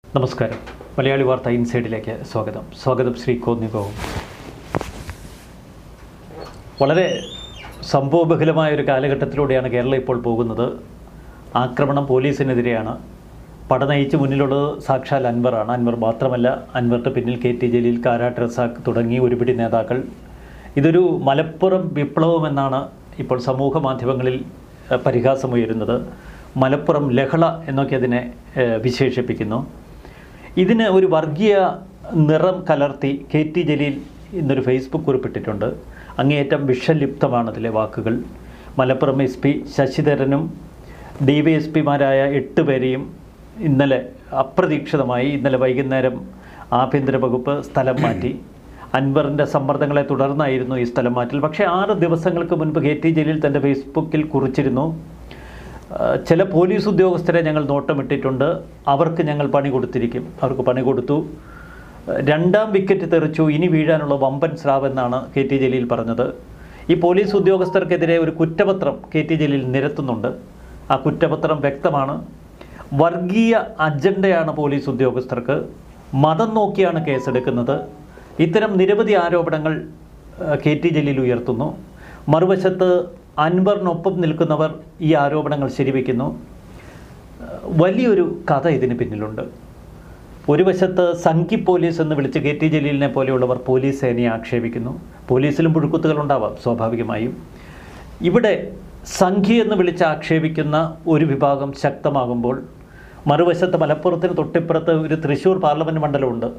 നമസ്കാരം മലയാളി വാർത്ത ഇൻസൈഡിലേക്ക് സ്വാഗതം സ്വാഗതം ശ്രീ കോന്നികവും വളരെ സംഭവബഹുലമായ ഒരു കാലഘട്ടത്തിലൂടെയാണ് കേരളം ഇപ്പോൾ പോകുന്നത് ആക്രമണം പോലീസിനെതിരെയാണ് പട നയിച്ച് മുന്നിലുള്ളത് സാക്ഷാൽ അൻവറാണ് അൻവർ മാത്രമല്ല അൻവറിൻ്റെ പിന്നിൽ കെ ടി ജലീൽ കാരാട്ട് റസാഖ് തുടങ്ങി ഒരുപിടി നേതാക്കൾ ഇതൊരു മലപ്പുറം വിപ്ലവം എന്നാണ് ഇപ്പോൾ സമൂഹ മാധ്യമങ്ങളിൽ ഏഹ്, പരിഹാസമുയരുന്നത് മലപ്പുറം ലഹള എന്നൊക്കെ അതിനെ ഏഹ്, വിശേഷിപ്പിക്കുന്നു ഇതിന് ഒരു വർഗീയ നിറം കലർത്തി കെ ടി ജലീൽ ഇന്നൊരു ഫേസ്ബുക്ക് കുറിപ്പിട്ടിട്ടുണ്ട് അങ്ങേയറ്റം വിഷലിപ്തമാണ് അതിലെ വാക്കുകൾ മലപ്പുറം എസ് പി ശശിധരനും ഡി വൈ എസ് പിമാരായ എട്ട് പേരെയും ഇന്നലെ അപ്രതീക്ഷിതമായി ഇന്നലെ വൈകുന്നേരം ആഭ്യന്തര വകുപ്പ് സ്ഥലം മാറ്റി അൻവറിൻ്റെ സമ്മർദ്ദങ്ങളെ തുടർന്നായിരുന്നു ഈ സ്ഥലം മാറ്റൽ പക്ഷേ ആറ് ദിവസങ്ങൾക്ക് മുൻപ് കെ ടി ജലീൽ തൻ്റെ ഫേസ്ബുക്കിൽ കുറിച്ചിരുന്നു ആ, ചില പോലീസ് ഉദ്യോഗസ്ഥരെ ഞങ്ങൾ നോട്ടമിട്ടിട്ടുണ്ട് അവർക്ക് ഞങ്ങൾ പണി കൊടുത്തിരിക്കും അവർക്ക് പണി കൊടുത്തു രണ്ടാം വിക്കറ്റ് തെറിച്ചു ഇനി വീഴാനുള്ള വമ്പൻ സ്രാവ് എന്നാണ് കെ ടി ജലീൽ പറഞ്ഞത് ഈ പോലീസ് ഉദ്യോഗസ്ഥർക്കെതിരെ ഒരു കുറ്റപത്രം കെ ടി ജലീൽ നിരത്തുന്നുണ്ട് ആ കുറ്റപത്രം വ്യക്തമാണ് വർഗീയ അജണ്ടയാണ് പോലീസ് ഉദ്യോഗസ്ഥർക്ക് മതം നോക്കിയാണ് കേസെടുക്കുന്നത് ഇത്തരം നിരവധി ആരോപണങ്ങൾ ആ, കെ ടി ജലീൽ ഉയർത്തുന്നു മറുവശത്ത് അൻവറിനൊപ്പം നിൽക്കുന്നവർ ഈ ആരോപണങ്ങൾ ശരിവെക്കുന്നു വലിയൊരു കഥ ഇതിന് പിന്നിലുണ്ട് ഒരു വശത്ത് സംഘി പോലീസ് എന്ന് വിളിച്ച് കെ ടി ജലീലിനെ പോലെയുള്ളവർ പോലീസ് സേനയെ ആക്ഷേപിക്കുന്നു പോലീസിലും പുഴുക്കുത്തുകൾ ഉണ്ടാവാം സ്വാഭാവികമായും ഇവിടെ സംഘി എന്ന് വിളിച്ച് ആക്ഷേപിക്കുന്ന ഒരു വിഭാഗം ശക്തമാകുമ്പോൾ മറുവശത്ത് മലപ്പുറത്തിന് തൊട്ടിപ്പുറത്ത് ഒരു തൃശ്ശൂർ പാർലമെൻറ്റ് മണ്ഡലമുണ്ട്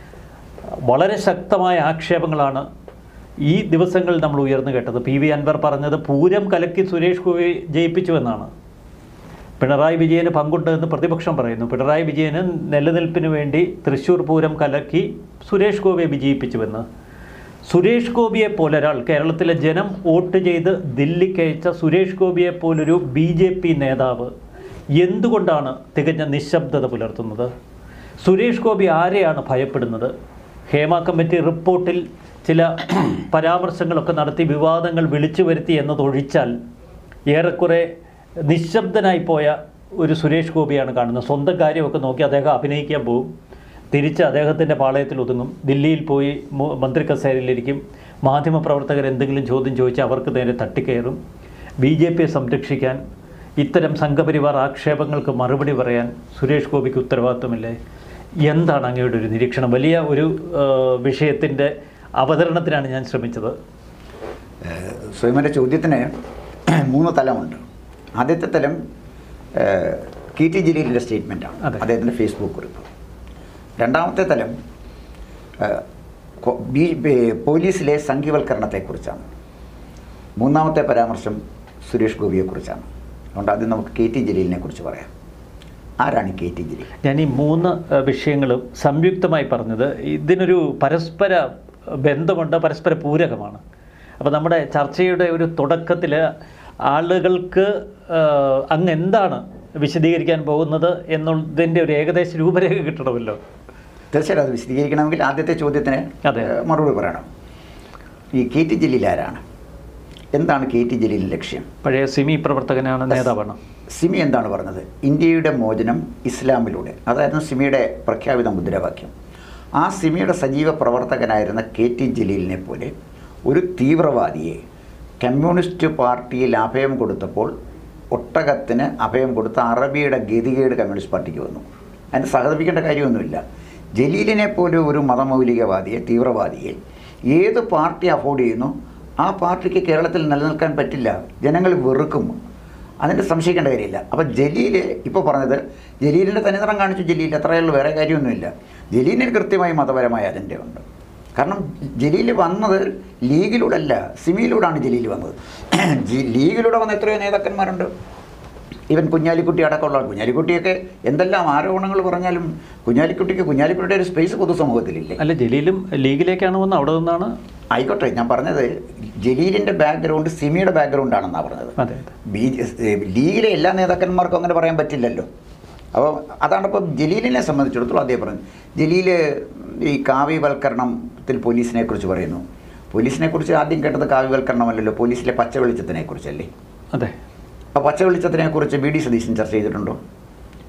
വളരെ ശക്തമായ ആക്ഷേപങ്ങളാണ് ഈ ദിവസങ്ങളിൽ നമ്മൾ ഉയർന്നു കേട്ടത് പി വി അൻവർ പറഞ്ഞത് പൂരം കലക്കി സുരേഷ് ഗോപി ജയിപ്പിച്ചുവെന്നാണ് പിണറായി വിജയന് പങ്കുണ്ട് എന്ന് പ്രതിപക്ഷം പറയുന്നു പിണറായി വിജയന് നിലനിൽപ്പിന് വേണ്ടി തൃശ്ശൂർ പൂരം കലക്കി സുരേഷ് ഗോപിയെ വിജയിപ്പിച്ചുവെന്ന് സുരേഷ് ഗോപിയെ പോലെ ഒരാൾ കേരളത്തിലെ ജനം വോട്ട് ചെയ്ത് ദില്ലിക്ക് അയച്ച സുരേഷ് ഗോപിയെ പോലൊരു ബി ജെ പി നേതാവ് എന്തുകൊണ്ടാണ് തികഞ്ഞ നിശബ്ദത പുലർത്തുന്നത് സുരേഷ് ഗോപി ആരെയാണ് ഭയപ്പെടുന്നത് ഹേമ കമ്മിറ്റി റിപ്പോർട്ടിൽ ചില പരാമർശങ്ങളൊക്കെ നടത്തി വിവാദങ്ങൾ വിളിച്ചു വരുത്തി എന്നതൊഴിച്ചാൽ ഏറെക്കുറെ നിശബ്ദനായി പോയ ഒരു സുരേഷ് ഗോപിയാണ് കാണുന്നത് സ്വന്തം കാര്യമൊക്കെ നോക്കി അദ്ദേഹം അഭിനയിക്കാൻ പോകും തിരിച്ച് അദ്ദേഹത്തിൻ്റെ പാളയത്തിൽ ഒതുങ്ങും ദില്ലിയിൽ പോയി മു- മന്ത്രി കസേരയിലിരിക്കും മാധ്യമപ്രവർത്തകർ എന്തെങ്കിലും ചോദ്യം ചോദിച്ചാൽ അവർക്ക് നേരെ തട്ടിക്കയറും ബി ജെ പിയെ സംരക്ഷിക്കാൻ ഇത്തരം സംഘപരിവാർ ആക്ഷേപങ്ങൾക്ക് മറുപടി പറയാൻ സുരേഷ് ഗോപിക്ക് ഉത്തരവാദിത്വമില്ലേ എന്താണ് അങ്ങയുടെ ഒരു നിരീക്ഷണം വലിയ ഒരു വിഷയത്തിൻ്റെ അവതരണത്തിനാണ് ഞാൻ ശ്രമിച്ചത് ഏഹ് സ്വയംവര ചോദ്യത്തിന് മൂന്ന് തലമുണ്ട് ആദ്യത്തെ തലം ഏഹ് കെ ടി ജലീലിൻ്റെ സ്റ്റേറ്റ്മെൻറ്റാണ് അതെ. അദ്ദേഹത്തിൻ്റെ ഫേസ്ബുക്ക് കുറിപ്പ് രണ്ടാമത്തെ തലം ഏഹ് കൊ- ബി- ബേ- പോലീസിലെ സംഘീവൽക്കരണത്തെക്കുറിച്ചാണ് മൂന്നാമത്തെ പരാമർശം സുരേഷ് ഗോപിയെക്കുറിച്ചാണ് അതുകൊണ്ട് ആദ്യം നമുക്ക് കെ ടി ജലീലിനെ കുറിച്ച് പറയാം ആരാണ് ഈ കെ ടി ജലീൽ ഞാൻ ഈ മൂന്ന് ഏഹ്, വിഷയങ്ങളും സംയുക്തമായി പറഞ്ഞത് ഇതിനൊരു പരസ്പര ബന്ധമുണ്ട് പരസ്പര പൂരകമാണ് അപ്പോൾ നമ്മുടെ ചർച്ചയുടെ ഒരു തുടക്കത്തിൽ ആളുകൾക്ക് ഏഹ്, അങ്ങ് എന്താണ് വിശദീകരിക്കാൻ പോകുന്നത് എന്നുള്ളതിൻ്റെ ഒരു ഏകദേശ രൂപരേഖ കിട്ടണമല്ലോ തീർച്ചയായിട്ടും അത് വിശദീകരിക്കണമെങ്കിൽ ആദ്യത്തെ ചോദ്യത്തിന് അതെ. ഏഹ്, മറുപടി പറയണം ഈ കെ ടി ജലീൽ ആരാണ് എന്താണ് കെ ടി ജലീലിൻ്റെ ലക്ഷ്യം പഴയ സിമി പ്രവർത്തകനാണ് നേതാവാണ് സിമി എന്താണ് പറഞ്ഞത് ഇന്ത്യയുടെ മോചനം ഇസ്ലാമിലൂടെ അതായിരുന്നു സിമിയുടെ പ്രഖ്യാപിത മുദ്രാവാക്യം ആ സിമിയുടെ സജീവ പ്രവർത്തകനായിരുന്ന കെ ടി ജലീലിനെ പോലെ ഒരു തീവ്രവാദിയെ കമ്മ്യൂണിസ്റ്റ് പാർട്ടിയിൽ അഭയം കൊടുത്തപ്പോൾ ഒട്ടകത്തിന് അഭയം കൊടുത്ത അറബിയുടെ ഗതികേട് കമ്മ്യൂണിസ്റ്റ് പാർട്ടിക്ക് വന്നു അതിന് സഹതപിക്കേണ്ട കാര്യമൊന്നുമില്ല ജലീലിനെ പോലെ ഒരു മതമൗലികവാദിയെ തീവ്രവാദിയെ ഏത് പാർട്ടി അഫോർഡ് ചെയ്യുന്നു ആ പാർട്ടിക്ക് കേരളത്തിൽ നിലനിൽക്കാൻ പറ്റില്ല ജനങ്ങൾ വെറുക്കും അതിൻ്റെ സംശയിക്കേണ്ട കാര്യമില്ല അപ്പോൾ ജലീൽ ഇപ്പോൾ പറഞ്ഞത് ജലീലിൻ്റെ തനിനിറം കാണിച്ചു ജലീൽ അത്രയുള്ളൂ വേറെ കാര്യമൊന്നുമില്ല ജലീലിന് കൃത്യമായി മതപരമായ അജണ്ട ഉണ്ട് കാരണം ജലീൽ വന്നത് ലീഗിലൂടെ അല്ല സിമിയിലൂടെയാണ് ജലീൽ വന്നത് ജി- ലീഗിലൂടെ വന്ന എത്രയോ നേതാക്കന്മാരുണ്ട് ഇവൻ കുഞ്ഞാലിക്കുട്ടി അടക്കമുള്ള കുഞ്ഞാലിക്കുട്ടിയൊക്കെ എന്തെല്ലാം ആരോപണങ്ങൾ പറഞ്ഞാലും കുഞ്ഞാലിക്കുട്ടിക്ക് കുഞ്ഞാലിക്കുട്ടിയുടെ ഒരു സ്പേസ് പൊതുസമൂഹത്തിലില്ലേ അല്ല ജലീലും ലീഗിലേക്കാണ് വന്ന് അവിടെ നിന്നാണ് ആയിക്കോട്ടെ ഞാൻ പറഞ്ഞത് ജലീലിൻ്റെ ബാക്ക്ഗ്രൗണ്ട് സിമിയുടെ ബാക്ക്ഗ്രൗണ്ട് ആണെന്നാണ് പറഞ്ഞത് അതെ അതെ ബി ലീഗിലെ എല്ലാ നേതാക്കന്മാർക്കും അങ്ങനെ പറയാൻ പറ്റില്ലല്ലോ അപ്പോൾ അതാണ് ഇപ്പം ജലീലിനെ സംബന്ധിച്ചിടത്തോളം അദ്ദേഹം പറഞ്ഞു ജലീൽ ഈ കാവ്യവൽക്കരണത്തിൽ പോലീസിനെ കുറിച്ച് പറയുന്നു പോലീസിനെ കുറിച്ച് ആദ്യം കേട്ടത് കാവ്യവൽക്കരണമല്ലല്ലോ പോലീസിലെ പച്ച വെളിച്ചത്തിനെ കുറിച്ചല്ലേ അതെ അപ്പോൾ പച്ച വെളിച്ചത്തിനെ കുറിച്ച് ബി ഡി സതീശൻ ചർച്ച ചെയ്തിട്ടുണ്ടോ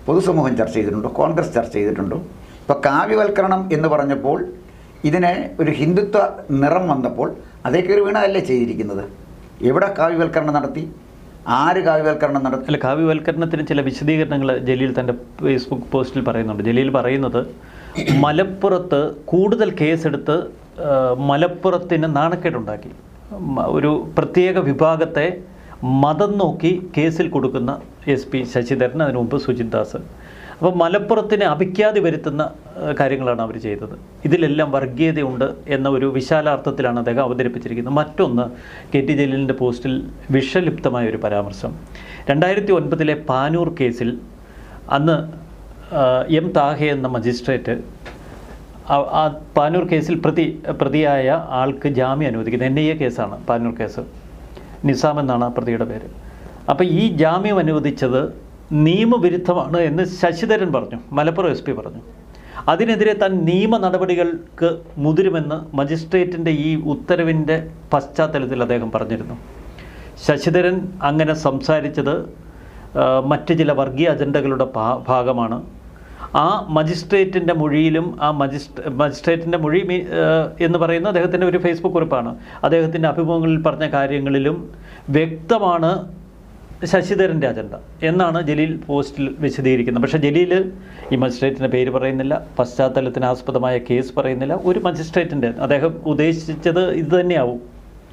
പൊതുസമൂഹം ചർച്ച ചെയ്തിട്ടുണ്ടോ കോൺഗ്രസ് ചർച്ച ചെയ്തിട്ടുണ്ടോ ഇപ്പോൾ കാവ്യവൽക്കരണം എന്ന് പറഞ്ഞപ്പോൾ ഇതിന് ഒരു ഹിന്ദുത്വ നിറം വന്നപ്പോൾ അതേ കയറി വീണതല്ലേ ചെയ്തിരിക്കുന്നത് എവിടെ കാവ്യവൽക്കരണം നടത്തി ആര് കാവ്യവൽക്കരണം നടത്തി അല്ല കാവ്യവൽക്കരണത്തിന് ചില വിശദീകരണങ്ങൾ ജലീൽ തൻ്റെ ഫേസ്ബുക്ക് പോസ്റ്റിൽ പറയുന്നുണ്ട് ജലീൽ പറയുന്നത് മലപ്പുറത്ത് കൂടുതൽ കേസെടുത്ത് ആ, മലപ്പുറത്തിന് നാണക്കേടുണ്ടാക്കി മ- ഒരു പ്രത്യേക വിഭാഗത്തെ മതം നോക്കി കേസിൽ കൊടുക്കുന്ന എസ് പി ശശിധരൻ അതിനു മുമ്പ് സുജിത് ദാസ് അപ്പോൾ മലപ്പുറത്തിന് അഭിഖ്യാതി വരുത്തുന്ന ആ, കാര്യങ്ങളാണ് അവർ ചെയ്തത് ഇതിലെല്ലാം വർഗീയതയുണ്ട് എന്ന ഒരു വിശാലാർത്ഥത്തിലാണ് അദ്ദേഹം അവതരിപ്പിച്ചിരിക്കുന്നത് മറ്റൊന്ന് കെ ടി ജലീലിൻ്റെ പോസ്റ്റിൽ വിഷലിപ്തമായ ഒരു പരാമർശം രണ്ടായിരത്തി ഒൻപതിലെ പാനൂർ കേസിൽ അന്ന് ആ, എം താഹെ എന്ന മജിസ്ട്രേറ്റ് ആ- ആ പാനൂർ കേസിൽ പ്രതി പ്രതിയായ ആൾക്ക് ജാമ്യം അനുവദിക്കുന്നത് എൻ ഐ എ കേസാണ് പാനൂർ കേസ് നിസാം എന്നാണ് ആ പ്രതിയുടെ പേര് അപ്പോൾ ഈ ജാമ്യം അനുവദിച്ചത് നിയമവിരുദ്ധമാണ് എന്ന് ശശിധരൻ പറഞ്ഞു മലപ്പുറം എസ് പി പറഞ്ഞു അതിനെതിരെ താൻ നിയമ നടപടികൾക്ക് മുതിരുമെന്ന് മജിസ്ട്രേറ്റിൻ്റെ ഈ ഉത്തരവിൻ്റെ പശ്ചാത്തലത്തിൽ അദ്ദേഹം പറഞ്ഞിരുന്നു ശശിധരൻ അങ്ങനെ സംസാരിച്ചത് ആ, മറ്റ് ചില വർഗീയ അജണ്ടകളുടെ ഭാ- ഭാഗമാണ് ആ മജിസ്ട്രേറ്റിൻ്റെ മൊഴിയിലും ആ മജിസ്ട്രേ മജിസ്ട്രേറ്റിൻ്റെ മൊഴി മീ- ആ, എന്ന് പറയുന്ന അദ്ദേഹത്തിൻ്റെ ഒരു ഫേസ്ബുക്ക് കുറിപ്പാണ് അദ്ദേഹത്തിൻ്റെ അഭിമുഖങ്ങളിൽ പറഞ്ഞ കാര്യങ്ങളിലും വ്യക്തമാണ് ശശിധരൻ്റെ അജണ്ട എന്നാണ് ജലീൽ പോസ്റ്റിൽ വിശദീകരിക്കുന്നത് പക്ഷേ ജലീൽ ഈ മജിസ്ട്രേറ്റിൻ്റെ പേര് പറയുന്നില്ല പശ്ചാത്തലത്തിന് ആസ്പദമായ കേസ് പറയുന്നില്ല ഒരു മജിസ്ട്രേറ്റിൻ്റെ അദ്ദേഹം ഉദ്ദേശിച്ചത് ഇത് തന്നെയാവും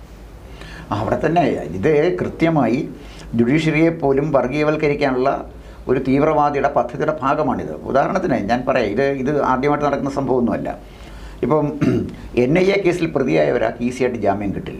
അവിടെ തന്നെ ഇത് കൃത്യമായി ജുഡീഷ്യറിയെ പോലും വർഗീയവൽക്കരിക്കാനുള്ള ഒരു തീവ്രവാദിയുടെ പദ്ധതിയുടെ ഭാഗമാണിത് ഉദാഹരണത്തിന് ഞാൻ പറയാം ഇത് ഇത് ആദ്യമായിട്ട് നടക്കുന്ന സംഭവമൊന്നുമല്ല ഇപ്പം എൻ ഐ എ കേസിൽ പ്രതിയായ ഒരാൾക്ക് ഈസിയായിട്ട് ജാമ്യം കിട്ടില്ല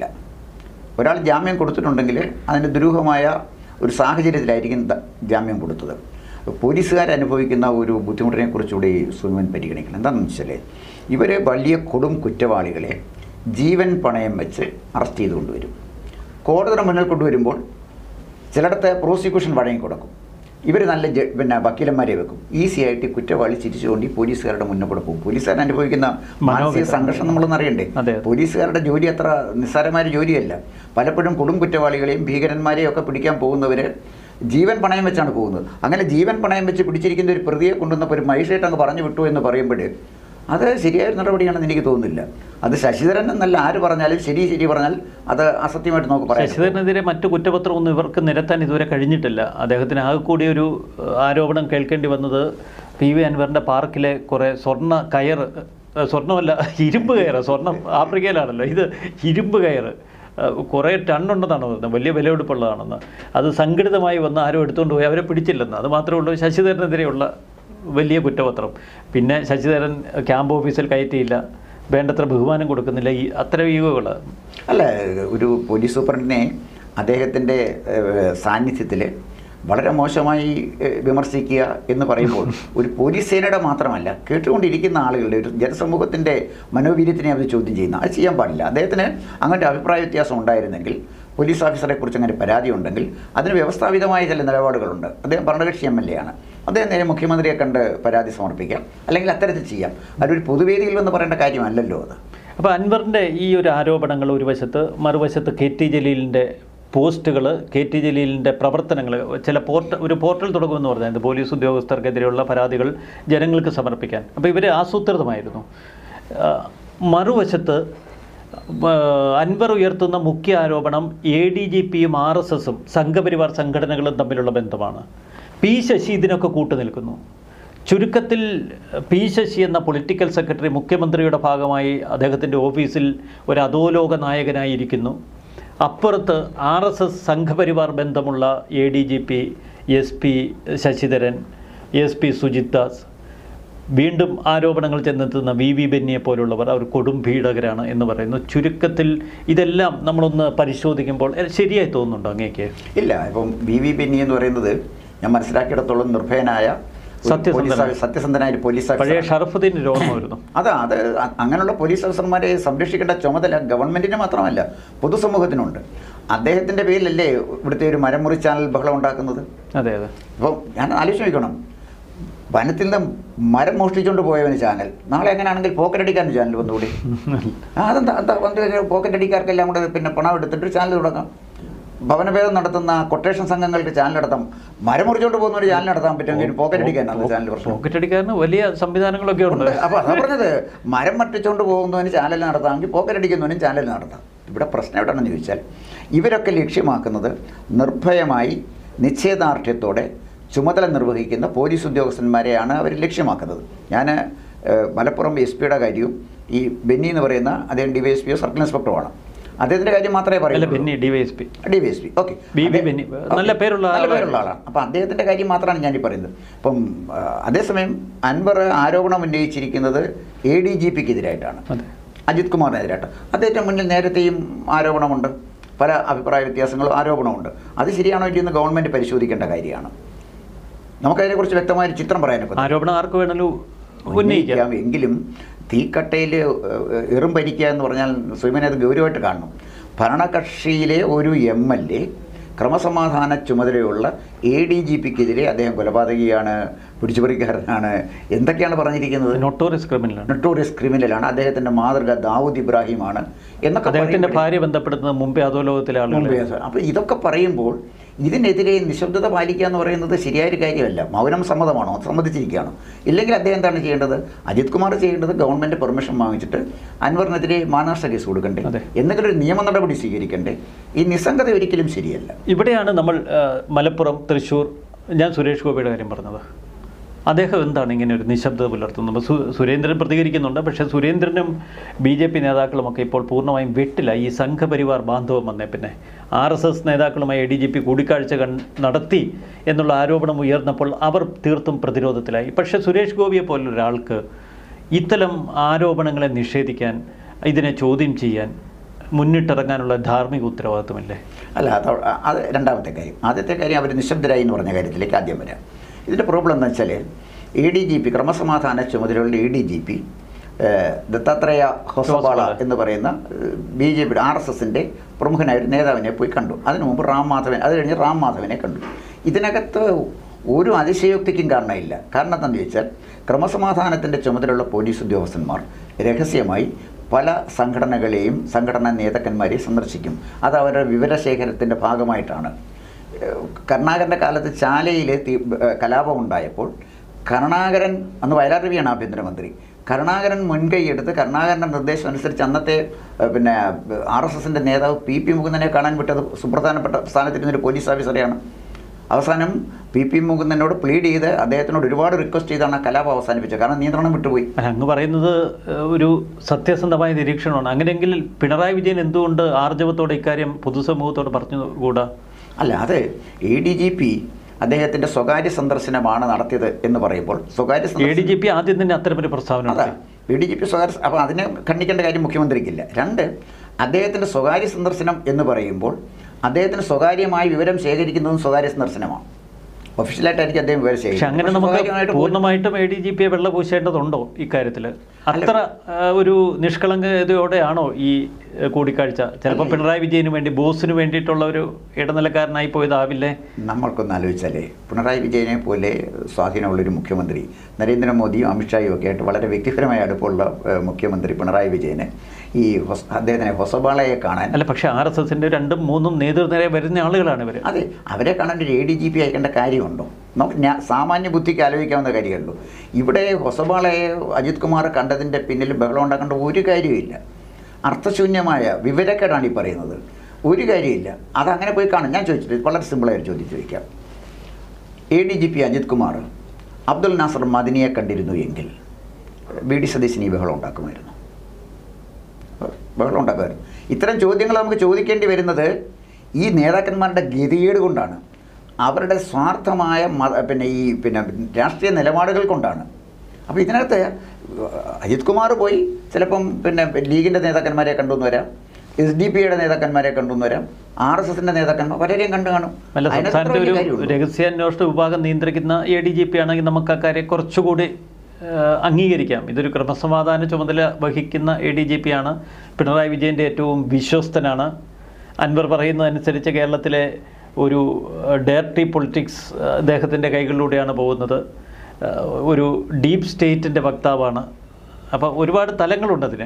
ഒരാൾ ജാമ്യം കൊടുത്തിട്ടുണ്ടെങ്കിൽ അതിന് ദുരൂഹമായ ഒരു സാഹചര്യത്തിലായിരിക്കും ദ- ജാമ്യം കൊടുത്തത് പോലീസുകാർ അനുഭവിക്കുന്ന ഒരു ബുദ്ധിമുട്ടിനെ കുറിച്ചുകൂടി സുമൻ പരിഗണിക്കണം എന്താണെന്ന് വെച്ചാൽ ഇവർ വലിയ കൊടും കുറ്റവാളികളെ ജീവൻ പണയം വെച്ച് അറസ്റ്റ് ചെയ്ത് കൊണ്ടുവരും കോടതിയുടെ മുന്നിൽ കൊണ്ടുവരുമ്പോൾ ചിലയിടത്ത് പ്രോസിക്യൂഷൻ വഴങ്ങി കൊടുക്കും ഇവർ നല്ല ജ പിന്നെ വക്കീലന്മാരെ വെക്കും ഈസി ആയിട്ട് ഈ കുറ്റവാളി ചിരിച്ചുകൊണ്ട് ഈ പോലീസുകാരുടെ മുന്നിൽ കൂടെ പോകും പോലീസുകാരൻ അനുഭവിക്കുന്ന മാനസിക മനോവേദന. സംഘർഷം നമ്മളൊന്ന് അറിയണ്ടേ അതെ. പോലീസുകാരുടെ ജോലി അത്ര നിസ്സാരമായ ജോലിയല്ല പലപ്പോഴും കൊടും കുറ്റവാളികളെയും ഭീകരന്മാരെയും ഒക്കെ പിടിക്കാൻ പോകുന്നവർ ജീവൻ പണയം വെച്ചാണ് പോകുന്നത് അങ്ങനെ ജീവൻ പണയം വെച്ച് പിടിച്ചിരിക്കുന്ന ഒരു പ്രതിയെ കൊണ്ടുവന്നപ്പോൾ ഒരു മജിസ്ട്രേറ്റ് അങ്ങ് പറഞ്ഞു വിട്ടു എന്ന് പറയുമ്പോൾ അത് ശരിയായ ഒരു നടപടിയാണെന്ന് എനിക്ക് തോന്നുന്നില്ല അത് ശശിധരൻ എന്നല്ല ആര് പറഞ്ഞാലും ശരി ശരി പറഞ്ഞാൽ അത് അസത്യമായിട്ട് നമുക്ക് പറയാം ശശിധരനെതിരെ മറ്റു കുറ്റപത്രമൊന്നും ഇവർക്ക് നിരത്താൻ ഇതുവരെ കഴിഞ്ഞിട്ടില്ല അദ്ദേഹത്തിന് ആകെ കൂടി ഒരു ഏഹ്, ആരോപണം കേൾക്കേണ്ടി വന്നത് പി വി അൻവറിൻ്റെ പാർക്കിലെ കുറേ സ്വർണ്ണ കയർ ഏഹ്, സ്വർണ്ണമല്ല ഇരുമ്പ് കയറ് സ്വർണ്ണം ആഫ്രിക്കയിലാണല്ലോ ഇത് ഇരുമ്പ് കയറ് ഏഹ്, കുറേ ടണ്ണുണ്ടെന്നാണ് പറയുന്നത് വലിയ വിലയെടുപ്പുള്ളതാണെന്ന് അത് സംഘടിതമായി വന്ന് ആരും എടുത്തുകൊണ്ട് പോയി അവരെ പിടിച്ചില്ലെന്ന് അത് മാത്രമേ ഉള്ളൂ ശശിധരനെതിരെയുള്ള വലിയ കുറ്റപത്രം പിന്നെ ശശിധരൻ ക്യാമ്പ് ഓഫീസിൽ കയറ്റിയില്ല വേണ്ടത്ര ബഹുമാനം കൊടുക്കുന്നില്ല ഈ അത്തരം ഈവുകൾ അല്ല ഒരു പോലീസ് സൂപ്രണ്ടിനെ അദ്ദേഹത്തിൻ്റെ സാന്നിധ്യത്തിൽ വളരെ മോശമായി ഏഹ്, വിമർശിക്കുക എന്ന് പറയുമ്പോൾ ഒരു പോലീസ് സേനയുടെ മാത്രമല്ല കേട്ടുകൊണ്ടിരിക്കുന്ന ആളുകളുടെ ഒരു ജനസമൂഹത്തിൻ്റെ മനോവീര്യത്തിനെ അവർ ചോദ്യം ചെയ്യുന്ന അത് ചെയ്യാൻ പാടില്ല അദ്ദേഹത്തിന് അങ്ങനത്തെ അഭിപ്രായ വ്യത്യാസം ഉണ്ടായിരുന്നെങ്കിൽ പോലീസ് ഓഫീസറെ കുറിച്ച് അങ്ങനെ പരാതി ഉണ്ടെങ്കിൽ അതിന് വ്യവസ്ഥാപിതമായ ചില നിലപാടുകളുണ്ട് അദ്ദേഹം ഭരണകക്ഷി എം എൽ എ ആണ് അദ്ദേഹം നേരെ മുഖ്യമന്ത്രിയെ കണ്ട് പരാതി സമർപ്പിക്കാം അല്ലെങ്കിൽ അത്തരത്തിൽ ചെയ്യാം അതൊരു പൊതുവേദിയിൽ വന്ന് പറയേണ്ട കാര്യമല്ലല്ലോ അത് അപ്പോൾ അൻവറിൻ്റെ ഈ ഒരു ആരോപണങ്ങൾ ഒരു വശത്ത് മറുവശത്ത് കെ ടി ജലീലിൻ്റെ പോസ്റ്റുകൾ കെ ടി ജലീലിൻ്റെ പ്രവർത്തനങ്ങൾ ചില പോർട്ട ഒരു പോർട്ടൽ തുടങ്ങുമെന്ന് പറഞ്ഞത് പോലീസ് ഉദ്യോഗസ്ഥർക്കെതിരെയുള്ള പരാതികൾ ജനങ്ങൾക്ക് സമർപ്പിക്കാൻ അപ്പോൾ ഇവർ ആസൂത്രിതമായിരുന്നു ആ, മറുവശത്ത് ആ, അൻവർ ഉയർത്തുന്ന മുഖ്യ ആരോപണം എ ഡി ജി പിയും ആർ എസ് എസും സംഘപരിവാർ സംഘടനകളും തമ്മിലുള്ള ബന്ധമാണ് പി ശശി ഇതിനൊക്കെ കൂട്ടുനിൽക്കുന്നു ചുരുക്കത്തിൽ പി ശശി എന്ന പൊളിറ്റിക്കൽ സെക്രട്ടറി മുഖ്യമന്ത്രിയുടെ ഭാഗമായി അദ്ദേഹത്തിൻ്റെ ഓഫീസിൽ ഒരു അധോലോക നായകനായിരിക്കുന്നു അപ്പുറത്ത് ആർ എസ് എസ് സംഘപരിവാർ ബന്ധമുള്ള A D G P S P Sasidharan S P Sujith Das വീണ്ടും ആരോപണങ്ങൾ ചെന്നെത്തുന്ന വി വി ബെന്നിയെ പോലുള്ളവർ അവർ കൊടും ഭീടകരാണ് എന്ന് പറയുന്നു ചുരുക്കത്തിൽ ഇതെല്ലാം നമ്മളൊന്ന് പരിശോധിക്കുമ്പോൾ എ, ശരിയായി തോന്നുന്നുണ്ടോ അങ്ങേക്ക് ഇല്ല ഇപ്പം ബി വി ബെന്നി എന്ന് പറയുന്നത് ഞാൻ മനസ്സിലാക്കിയിടത്തോളം നിർഭയനായ ഒരു സത്യസന്ധനായ. പോലീസ് സത്യസന്ധനായ ഒരു പോലീസ് പഴയ ഓഫീസറാണ്. ഷറഫുദ്ദീൻ രോഗം വരുന്നു അതാ അത് അ- അങ്ങനെയുള്ള പോലീസ് ഓഫീസർമാരെ സംരക്ഷിക്കേണ്ട ചുമതല ഗവൺമെന്റിന് മാത്രമല്ല പൊതുസമൂഹത്തിനുണ്ട് അദ്ദേഹത്തിന്റെ പേരിലല്ലേ ഇവിടുത്തെ ഒരു മരമുറി ചാനൽ ബഹളം ഉണ്ടാക്കുന്നത് അതെ അതെ അപ്പം ഞാൻ ആലോചിച്ച് നോക്കണം വനത്തിൽ നിന്ന് മരം മോഷ്ടിച്ചുകൊണ്ട് പോയവന് ചാനൽ നാളെ എങ്ങനെയാണെങ്കിൽ പോക്കറ്റ് അടിക്കാൻ ചാനൽ വന്നുകൂടി ആ അതെന്താ എന്താ വന്നു കഴിഞ്ഞാൽ പോക്കറ്റ് അടിക്കാർക്കെല്ലാം കൂടെ പിന്നെ പണം എടുത്തിട്ട് ചാനൽ തുടങ്ങാം ഭവനഭേദം നടത്തുന്ന കൊട്ടേഷൻ സംഘങ്ങൾക്ക് ചാനൽ നടത്താം മരം മുറിച്ചോണ്ട് പോകുന്ന ഒരു ചാനൽ നടത്താൻ പറ്റുമെങ്കിൽ പോക്കറ്റ് അടിക്കാനാണ് ചാനൽ പ്രശ്നം പോക്കറ്റ് അടിക്കാരന് വലിയ സംവിധാനങ്ങളൊക്കെ ഉണ്ട് ഉണ്ട് അപ്പോൾ അതാ പറഞ്ഞത് മരം മട്ടിച്ചുകൊണ്ട് പോകുന്നവന് ചാനൽ നടത്താമെങ്കിൽ പോക്കറ്റ് അടിക്കുന്നവനും ചാനൽ നടത്താം ഇവിടെ പ്രശ്നം എവിടെയാണെന്ന് ചോദിച്ചാൽ ഇവരൊക്കെ ലക്ഷ്യമാക്കുന്നത് നിർഭയമായി നിശ്ചയദാർഢ്യത്തോടെ ചുമതല നിർവഹിക്കുന്ന പോലീസ് ഉദ്യോഗസ്ഥന്മാരെയാണ് അവർ ലക്ഷ്യമാക്കുന്നത് ഞാൻ മലപ്പുറം എസ് പിയുടെ കാര്യവും ഈ ബെന്നി എന്ന് പറയുന്ന അദ്ദേഹം ഡി വൈ എസ് പിയോ സർക്കിൾ ഇൻസ്പെക്ടറുമാണ് അദ്ദേഹത്തിൻ്റെ കാര്യം മാത്രമേ അല്ല പറയൂ Benny D Y S P D V S P okay B B Benny. നല്ല പേരുള്ള നല്ല ആളാണ്. പേരുള്ള ആളാണ് അപ്പം അദ്ദേഹത്തിൻ്റെ കാര്യം മാത്രമാണ് ഞാനീ പറയുന്നത് അപ്പം ആ, അതേസമയം അൻവർ ആരോപണം ഉന്നയിച്ചിരിക്കുന്നത് എ ഡി ജി പിക്ക് എതിരായിട്ടാണ് അതെ അജിത് കുമാറിനെതിരായിട്ട് അദ്ദേഹത്തിന് മുന്നിൽ നേരത്തെയും ആരോപണമുണ്ട് പല അഭിപ്രായ വ്യത്യാസങ്ങളും ആരോപണമുണ്ട് അത് ശരിയാണോ ഇല്ലയെന്ന് ഗവൺമെൻറ് പരിശോധിക്കേണ്ട കാര്യമാണ് നമുക്കതിനെക്കുറിച്ച് വ്യക്തമായൊരു ചിത്രം പറയാനൊക്കെ ആരോപണം ആർക്ക് വേണമെങ്കിലും ഉന്നയിക്കാം ഉന്നയിക്കാം എങ്കിലും തീക്കട്ടയിൽ എറും ഭരിക്കുക എന്ന് പറഞ്ഞാൽ സുമിനെ അത് ഗൗരവമായിട്ട് കാണണം ഭരണകക്ഷിയിലെ ഒരു എം എൽ എ ക്രമസമാധാന ചുമതലയുള്ള എ ഡി ജി പിക്കെതിരെ അദ്ദേഹം കൊലപാതകിയാണ് പിടിച്ചുപറിക്കാരനാണ് എന്തൊക്കെയാണ് പറഞ്ഞിരിക്കുന്നത് നൊട്ടോറിയസ് ക്രിമിനലാണ് നൊട്ടോറിയസ് ക്രിമിനലാണ് അദ്ദേഹത്തിൻ്റെ മാതൃക ദാവൂദ് ഇബ്രാഹിമാണ് എന്നൊക്കെ അദ്ദേഹത്തിന്റെ പറയുമ്പോൾ- ഭാര്യ ബന്ധപ്പെടുന്നത് മുമ്പേ അധോലോകത്തിലെ ആളുകൾ മുമ്പേ സ- അപ്പോൾ ഇതൊക്കെ പറയുമ്പോൾ ഇതിനെതിരെ നിശബ്ദത പാലിക്കുക എന്ന് പറയുന്നത് ശരിയായ ഒരു കാര്യമല്ല മൗനം സമ്മതമാണോ സമ്മതിച്ചിരിക്കുകയാണോ ഇല്ലെങ്കിൽ അദ്ദേഹം എന്താണ് ചെയ്യേണ്ടത് അജിത് കുമാർ ചെയ്യേണ്ടത് ഗവൺമെൻറ് പെർമിഷൻ വാങ്ങിച്ചിട്ട് അൻവറിനെതിരെ മാനനഷ്ട കേസ് കൊടുക്കണ്ടേ അതെ. എന്തെങ്കിലും ഒരു നിയമ നടപടി സ്വീകരിക്കണ്ടേ ഈ നിസ്സംഗത ഒരിക്കലും ശരിയല്ല ഇവിടെയാണ് നമ്മൾ ആ, മലപ്പുറം തൃശ്ശൂർ ഞാൻ സുരേഷ് ഗോപിയുടെ കാര്യം പറഞ്ഞത് അദ്ദേഹം എന്താണ് ഇങ്ങനെ ഒരു നിശബ്ദത പുലർത്തുന്നത് സു സുരേന്ദ്രൻ പ്രതികരിക്കുന്നുണ്ട് പക്ഷേ സുരേന്ദ്രനും ബി ജെ പി നേതാക്കളുമൊക്കെ ഇപ്പോൾ പൂർണ്ണമായും വെട്ടില്ല ഈ സംഘപരിവാർ ബാന്ധവം വന്നേ പിന്നെ ആർ എസ് എസ് നേതാക്കളുമായി എ ഡി ജി പി കൂടിക്കാഴ്ച കൺ നടത്തി എന്നുള്ള ആരോപണം ഉയർന്നപ്പോൾ അവർ തീർത്തും പ്രതിരോധത്തിലായി പക്ഷേ സുരേഷ് ഗോപിയെ പോലൊരാൾക്ക് ഇത്തരം ആരോപണങ്ങളെ നിഷേധിക്കാൻ ഇതിനെ ചോദ്യം ചെയ്യാൻ മുന്നിട്ടിറങ്ങാനുള്ള ധാർമ്മിക ഉത്തരവാദിത്വമില്ലേ അല്ല അത് അത് രണ്ടാമത്തെ കാര്യം ആദ്യത്തെ കാര്യം അവർ നിശബ്ദരായി എന്ന് പറഞ്ഞ കാര്യത്തിലേക്ക് ആദ്യം വരാം ഇതിൻ്റെ പ്രോബ്ലം എന്താ വെച്ചാൽ എ ഡി ജി പി ക്രമസമാധാന ചുമതലയുള്ള A D G P Dattatreya Hosabale Hosabale. എന്ന് പറയുന്ന ബി ജെ പിയുടെ ആർ എസ് എസിൻ്റെ പ്രമുഖനായ ഒരു നേതാവിനെ പോയി കണ്ടു അതിനു മുമ്പ് റാം മാധവൻ അത് കഴിഞ്ഞ് റാം മാധവനെ കണ്ടു ഇതിനകത്ത് ഒരു അതിശയോക്തിക്കും കാരണമില്ല കാരണം എന്താണെന്ന് ചോദിച്ചാൽ ക്രമസമാധാനത്തിൻ്റെ ചുമതലയുള്ള പോലീസ് ഉദ്യോഗസ്ഥന്മാർ രഹസ്യമായി പല സംഘടനകളെയും സംഘടനാ നേതാക്കന്മാരെയും സന്ദർശിക്കും അത് അവരുടെ വിവരശേഖരത്തിൻ്റെ ഭാഗമായിട്ടാണ് ഏഹ് കരുണാകരൻ്റെ കാലത്ത് ചാലയിൽ തീ- ഏഹ് കലാപമുണ്ടായപ്പോൾ കരുണാകരൻ അന്ന് വയലാർ രവിയാണ് ആഭ്യന്തരമന്ത്രി കരുണാകരൻ മുൻകൈ എടുത്ത് കരുണാകരൻ്റെ നിർദ്ദേശം അനുസരിച്ച് അന്നത്തെ ഏഹ് പിന്നെ ആർ എസ് എസിൻ്റെ നേതാവ് പി പി മുകുന്ദനെ കാണാൻ വിട്ടത് സുപ്രധാനപ്പെട്ട സ്ഥാനത്തിരുന്നൊരു പോലീസ് ഓഫീസറെയാണ് അവസാനം പി പി മുകുന്ദനോട് പ്ലീഡ് ചെയ്ത് അദ്ദേഹത്തിനോട് ഒരുപാട് റിക്വസ്റ്റ് ചെയ്താണ് ആ കലാപം അവസാനിപ്പിച്ചത് കാരണം നിയന്ത്രണം വിട്ടുപോയി അല്ല, അങ്ങ് പറയുന്നത് ഏഹ്, ഒരു സത്യസന്ധമായ നിരീക്ഷണമാണ് അങ്ങനെയെങ്കിൽ പിണറായി വിജയൻ എന്തുകൊണ്ട് ആർജവത്തോടെ ഇക്കാര്യം പൊതുസമൂഹത്തോട് പറഞ്ഞുകൂടാ അല്ല അത് എ ഡി ജി പി അദ്ദേഹത്തിൻ്റെ സ്വകാര്യ സന്ദർശനമാണ് നടത്തിയത് എന്ന് പറയുമ്പോൾ സ്വകാര്യ എ ഡി സന്ദർശനം ജി പി ആദ്യം തന്നെ അത്തരമൊരു പ്രസ്താവന അതാ നടത്തി എ ഡി ജി പി സ്വകാര്യ അപ്പോൾ അതിനെ ഖണ്ഡിക്കേണ്ട കാര്യം മുഖ്യമന്ത്രിക്കില്ല രണ്ട് അദ്ദേഹത്തിൻ്റെ സ്വകാര്യ സന്ദർശനം എന്ന് പറയുമ്പോൾ അദ്ദേഹത്തിന് സ്വകാര്യമായി വിവരം ശേഖരിക്കുന്നതും സ്വകാര്യ സന്ദർശനമാണ് ഒഫീഷ്യലായിട്ടായിരിക്കും അദ്ദേഹം വിവരം പക്ഷെ ശേഖരിക്കുന്നത് അങ്ങനെ പക്ഷെ നമുക്ക് സ്വകാര്യമായിട്ട് പോയി- പൂർണ്ണമായിട്ടും എ ഡി ജി പിയെ വെള്ള പൂശേണ്ടതുണ്ടോ ഇക്കാര്യത്തിൽ അത്ര ആ, ഒരു നിഷ്കളങ്കതയോടെയാണോ ഈ ഏഹ്, കൂടിക്കാഴ്ച ചിലപ്പോൾ പിണറായി വിജയന് വേണ്ടി ബോസിന് വേണ്ടിയിട്ടുള്ള ഒരു ഇടനിലക്കാരനായി പോയതാവില്ലേ നമ്മൾക്കൊന്ന് ആലോചിച്ചാലേ പിണറായി വിജയനെ പോലെ സ്വാധീനമുള്ളൊരു മുഖ്യമന്ത്രി നരേന്ദ്രമോദിയും അമിത്ഷായും ഒക്കെ ആയിട്ട് വളരെ വ്യക്തിപരമായ അടുപ്പമുള്ള ഏഹ്, മുഖ്യമന്ത്രി പിണറായി വിജയന് ഈ ഹൊസ് അദ്ദേഹത്തിനെ ഹൊസബാളയെ കാണാൻ അല്ല പക്ഷേ ആർ എസ് എസിന്റെ രണ്ടും മൂന്നും നേതൃനിര വരുന്ന ആളുകളാണ് ഇവർ അതെ അവരെ കാണാൻ ഒരു എ ഡി ജി പി അയക്കേണ്ട കാര്യമുണ്ടോ നമുക്ക് ഞാൻ സാമാന്യ ബുദ്ധിക്ക് ആലോചിക്കാവുന്ന കാര്യമുള്ളൂ ഇവിടെ ഹൊസബാളയെ അജിത് കുമാർ കണ്ടതിൻ്റെ പിന്നിൽ ബഹളം ഉണ്ടാക്കേണ്ട ഒരു കാര്യമില്ല അർത്ഥശൂന്യമായ വിവരക്കേടാണ് ഈ പറയുന്നത് ഒരു കാര്യമില്ല അതങ്ങനെ പോയി കാണും ഞാൻ ചോദിച്ചിട്ട് വളരെ സിമ്പിളായ ഒരു ചോദ്യം ചോദിക്കാം A D G P Ajith Kumar Abdul Nasser മദിനിയെ കണ്ടിരുന്നു എങ്കിൽ ബി ഡി സതീശിന് ഈ ബഹളം ഉണ്ടാക്കുമായിരുന്നു ബഹളം ഉണ്ടാക്കുമായിരുന്നു ഇത്തരം ചോദ്യങ്ങൾ നമുക്ക് ചോദിക്കേണ്ടി വരുന്നത് ഈ നേതാക്കന്മാരുടെ ഗതികേട് കൊണ്ടാണ് അവരുടെ സ്വാർത്ഥമായ മത പിന്നെ ഈ പിന്നെ രാഷ്ട്രീയ നിലപാടുകൾ കൊണ്ടാണ് അപ്പോൾ ഇതിനകത്ത് അജിത് കുമാർ പോയി ചിലപ്പം പിന്നെ ലീഗിൻ്റെ നേതാക്കന്മാരെ കണ്ടുവന്ന് വരാം എസ് ഡി പിയുടെ നേതാക്കന്മാരെ കണ്ടുവന്ന് വരാം ആർ എസ് എസിൻ്റെ നേതാക്കന്മാർ പലരെയും കണ്ടു കാണും അല്ല അതിനകത്ത് സംസ്ഥാനത്തെ വലിയ ഒരു കാര്യമുണ്ടോ? രഹസ്യാന്വേഷണ വിഭാഗം നിയന്ത്രിക്കുന്ന എ ഡി ജി പി ആണെങ്കിൽ നമുക്ക് ആ കാര്യം കുറച്ചുകൂടി ഏഹ്, അംഗീകരിക്കാം ഇതൊരു ക്രമസമാധാന ചുമതല വഹിക്കുന്ന എ ഡി ജി പി ആണ് പിണറായി വിജയൻ്റെ ഏറ്റവും വിശ്വസ്തനാണ് അൻവർ പറയുന്നതനുസരിച്ച് കേരളത്തിലെ ഒരു ഡയറക്റ്റി പൊളിറ്റിക്സ് അദ്ദേഹത്തിൻ്റെ കൈകളിലൂടെയാണ് പോകുന്നത് ഏഹ്, ഒരു ഡീപ്പ് സ്റ്റേറ്റിൻ്റെ വക്താവാണ് അപ്പോൾ ഒരുപാട് തലങ്ങളുണ്ട് അതിന്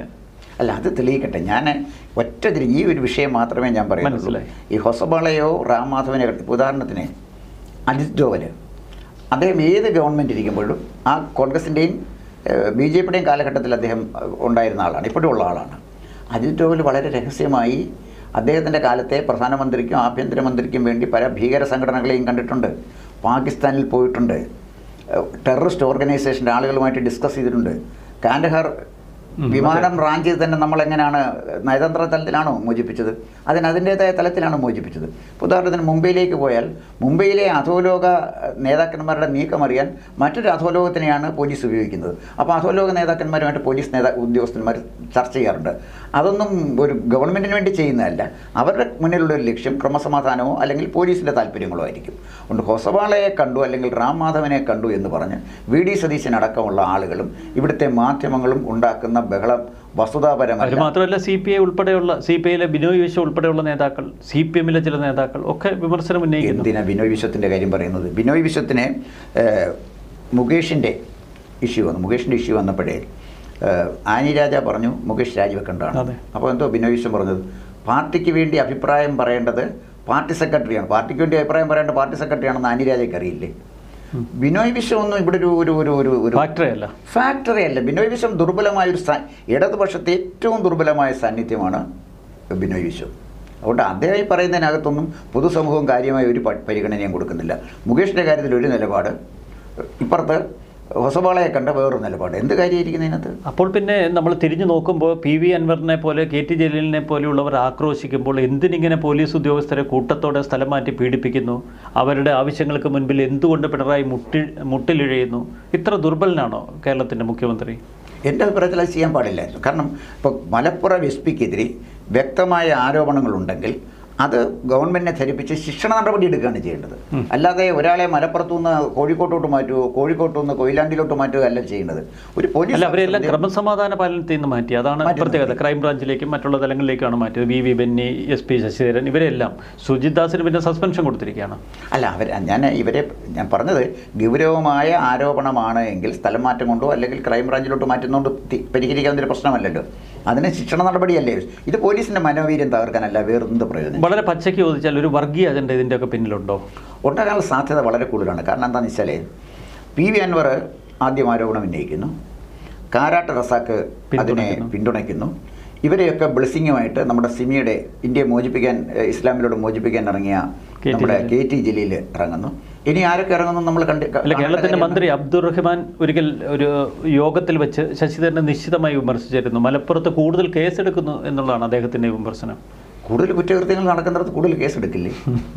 അല്ല അത് തെളിയിക്കട്ടെ ഞാൻ ഒറ്റ തിരി ഈ ഒരു വിഷയം മാത്രമേ ഞാൻ പറയുന്നുള്ളൂ മനസ്സിലായി. ഈ ഹൊസബാളയോ റാം മാധവനെ ഇപ്പൊ ഉദാഹരണത്തിന് അജിത് ഡോവൽ അദ്ദേഹം ഏത് ഗവൺമെൻറ് ഇരിക്കുമ്പോഴും ആ കോൺഗ്രസിൻ്റെയും ബി ജെ പിയുടെയും കാലഘട്ടത്തിൽ അദ്ദേഹം ഏഹ്, ഉണ്ടായിരുന്ന ആളാണ് ഇപ്പോഴും ഉള്ള ആളാണ് അജിത് ഡോവൽ വളരെ രഹസ്യമായി അദ്ദേഹത്തിൻ്റെ കാലത്തെ പ്രധാനമന്ത്രിക്കും ആഭ്യന്തരമന്ത്രിക്കും വേണ്ടി പല ഭീകര സംഘടനകളെയും കണ്ടിട്ടുണ്ട് പാകിസ്ഥാനിൽ പോയിട്ടുണ്ട് ഏഹ്, ടെററിസ്റ്റ് ഓർഗനൈസേഷൻ്റെ ആളുകളുമായിട്ട് ഡിസ്കസ് ചെയ്തിട്ടുണ്ട് കാൻഡഹാർ ഉം, വിമാനം റാഞ്ച് ചെയ്ത് തന്നെ നമ്മൾ എങ്ങനെയാണ് നയതന്ത്ര തലത്തിലാണോ മോചിപ്പിച്ചത് അതിന് അതിൻ്റേതായ തലത്തിലാണ് മോചിപ്പിച്ചത് ഇപ്പോൾ ഉദാഹരണത്തിന് മുംബൈയിലേക്ക് പോയാൽ മുംബൈയിലെ അധോലോക ഏഹ്, നേതാക്കന്മാരുടെ നീക്കം അറിയാൻ മറ്റൊരു അധോലോകത്തിനെയാണ് പോലീസ് ഉപയോഗിക്കുന്നത് അപ്പോൾ അധോലോക നേതാക്കന്മാരുമായിട്ട് പോലീസ് നേതാ ഉദ്യോഗസ്ഥന്മാർ ചർച്ച ചെയ്യാറുണ്ട് അതൊന്നും ഒരു ഗവൺമെൻറ്റിന് വേണ്ടി ചെയ്യുന്നതല്ല അവരുടെ മുന്നിലുള്ള ഒരു ലക്ഷ്യം ക്രമസമാധാനമോ അല്ലെങ്കിൽ പോലീസിൻ്റെ താല്പര്യങ്ങളോ ആയിരിക്കും അതുകൊണ്ട് ഹൊസവാളയെ കണ്ടു അല്ലെങ്കിൽ റാം മാധവനെ കണ്ടു എന്ന് പറഞ്ഞ് വി ഡി സതീശൻ അടക്കമുള്ള ആളുകളും ഇവിടുത്തെ മാധ്യമങ്ങളും ഉണ്ടാക്കുന്ന ബഹളം അവർ വസ്തുതാപരമല്ല മാത്രമല്ല സി പി ഐ ഉൾപ്പെടെയുള്ള സി പി ഐയിലെ ബിനോയ് വിശ്വ ഉൾപ്പെടെയുള്ള നേതാക്കൾ സി പി എമ്മിലെ ചില നേതാക്കൾ ഒക്കെ വിമർശനം ഉന്നയിക്കുന്നു എന്തിനാ ബിനോയ് വിശ്വത്തിൻ്റെ കാര്യം പറയുന്നത് ബിനോയ് വിശ്വത്തിന് ഏഹ്, മുകേഷിൻ്റെ ഇഷ്യൂ വന്നു മുകേഷിൻ്റെ ഇഷ്യൂ വന്നപ്പോഴേ ഏഹ്, ആനി രാജ പറഞ്ഞു മുകേഷ് രാജിവെക്കേണ്ടതാണ് അതെ. അപ്പോൾ എന്തോ ബിനോയ് വിശ്വം പറഞ്ഞത് പാർട്ടിക്ക് വേണ്ടി അഭിപ്രായം പറയേണ്ടത് പാർട്ടി സെക്രട്ടറിയാണ് പാർട്ടിക്ക് വേണ്ടി അഭിപ്രായം പറയേണ്ട പാർട്ടി സെക്രട്ടറിയാണെന്ന് ആനി രാജയ്ക്ക് അറിയില്ലേ ഉം. ബിനോയ് വിശ്വം ഒന്നും ഇവിടെ ഒരു ഒരു ഒരു ഒരു ഒരു ഫാക്ടറി അല്ല ഫാക്ടറി അല്ല ബിനോയ് വിശ്വം ദുർബലമായ ഒരു സാ- ഇടതുപക്ഷത്തെ ഏറ്റവും ദുർബലമായ സാന്നിധ്യമാണ് ബിനോയ് വിശ്വം അതുകൊണ്ട് അദ്ദേഹം ഈ പറയുന്നതിനകത്തൊന്നും പൊതുസമൂഹം കാര്യമായ ഒരു പ- പരിഗണനയും കൊടുക്കുന്നില്ല മുകേഷിൻ്റെ കാര്യത്തിൽ ഒരു നിലപാട് ഇപ്പുറത്ത് ഹൊസബാളയെ കണ്ട വേറൊരു നിലപാട് എന്ത് കാര്യമായിരിക്കും ഇതിനകത്ത് അപ്പോൾ പിന്നെ നമ്മൾ തിരിഞ്ഞു നോക്കുമ്പോൾ പി വി അൻവറിനെ പോലെ കെ ടി ജലീലിനെ പോലെയുള്ളവർ ആക്രോശിക്കുമ്പോൾ എന്തിനിങ്ങനെ പോലീസ് ഉദ്യോഗസ്ഥരെ കൂട്ടത്തോടെ സ്ഥലം മാറ്റി പീഡിപ്പിക്കുന്നു അവരുടെ ആവശ്യങ്ങൾക്ക് മുൻപിൽ എന്തുകൊണ്ട് പിണറായി മുട്ടി മുട്ടിലിഴയുന്നു ഇത്ര ദുർബലനാണോ കേരളത്തിൻ്റെ മുഖ്യമന്ത്രി എൻ്റെ അഭിപ്രായത്തിൽ അത് ചെയ്യാൻ പാടില്ലായിരുന്നു കാരണം ഇപ്പോൾ മലപ്പുറം എസ് പിക്കെതിരെ വ്യക്തമായ ആരോപണങ്ങളുണ്ടെങ്കിൽ അത് ഗവൺമെന്റിനെ ധരിപ്പിച്ച് ശിക്ഷണ നടപടി എടുക്കുകയാണ് ചെയ്യേണ്ടത് ഉം. അല്ലാതെ ഒരാളെ മലപ്പുറത്തു നിന്ന് കോഴിക്കോട്ടോട്ട് മാറ്റുകയോ കോഴിക്കോട്ടു നിന്ന് കൊയിലാണ്ടിലോട്ട് മാറ്റുകയോ അല്ല ചെയ്യേണ്ടത് ഒരു പോലീസ് അല്ല അവരെല്ലാം ഓഫീസർ ക്രമസമാധാന പാലനത്തിൽ നിന്ന് മാറ്റി അതാണ് മാറ്റുന്നത്. പ്രത്യേകത ക്രൈംബ്രാഞ്ചിലേക്കും മറ്റുള്ള തലങ്ങളിലേക്കാണ് മാറ്റിയത് V V Benny S P Sasidharan ഇവരെല്ലാം സുജിത് ദാസിന് പിന്നെ സസ്പെൻഷൻ കൊടുത്തിരിക്കുകയാണ് അല്ല അവർ ഞാൻ ഇവരെ ഞാൻ പറഞ്ഞത് ഗൗരവമായ ആരോപണമാണ് എങ്കിൽ സ്ഥലം മാറ്റം കൊണ്ടോ അല്ലെങ്കിൽ ക്രൈംബ്രാഞ്ചിലോട്ട് മാറ്റുന്നതുകൊണ്ട് തി- പരിഹരിക്കാവുന്ന ഒരു പ്രശ്നമല്ലല്ലോ അതിന് ശിക്ഷണ നടപടിയല്ലേ ഇത് പോലീസിന്റെ മനോവീര്യം തകർക്കാനല്ല വേറെന്ത് പ്രയോജനം വളരെ പച്ചയ്ക്ക് ചോദിച്ചാൽ ഒരു വർഗീയ അജണ്ട ഇതിൻ്റെയൊക്കെ പിന്നിലുണ്ടോ ഉണ്ടാകാനുള്ള സാധ്യത വളരെ കൂടുതലാണ് കാരണം എന്താണെന്ന് വെച്ചാൽ പി വി അൻവർ ആദ്യം ആരോപണം ഉന്നയിക്കുന്നു കാരാട്ട് റസാക്ക് അതിനെ പിന്തുണയ്ക്കുന്നു. പിന്തുണയ്ക്കുന്നു ഇവരെയൊക്കെ ബ്ലെസ്സിങ്ങുമായിട്ട് നമ്മുടെ സിമിയുടെ ഇന്ത്യയെ മോചിപ്പിക്കാൻ ഏഹ്, ഇസ്ലാമിലോട് മോചിപ്പിക്കാൻ ഇറങ്ങിയ കെ ടി നമ്മുടെ ജലീൽ. കെ ടി ജലീൽ ഇറങ്ങുന്നു ഇനി ആരൊക്കെ ഇറങ്ങുന്നു നമ്മൾ കണ്ട് അല്ല കാണേണ്ട കേരളത്തിന്റെ കാര്യമാണ്. മന്ത്രി അബ്ദുറഹ്മാൻ ഒരിക്കൽ ഒരു യോഗത്തിൽ വെച്ച് ശശിധരനെ നിശ്ചിതമായി വിമർശിച്ചിരുന്നു മലപ്പുറത്ത് കൂടുതൽ കേസെടുക്കുന്നു എന്നുള്ളതാണ് അദ്ദേഹത്തിന്റെ വിമർശനം കൂടുതൽ കുറ്റകൃത്യങ്ങൾ നടക്കുന്നിടത്ത് കൂടുതൽ കേസെടുക്കില്ലേ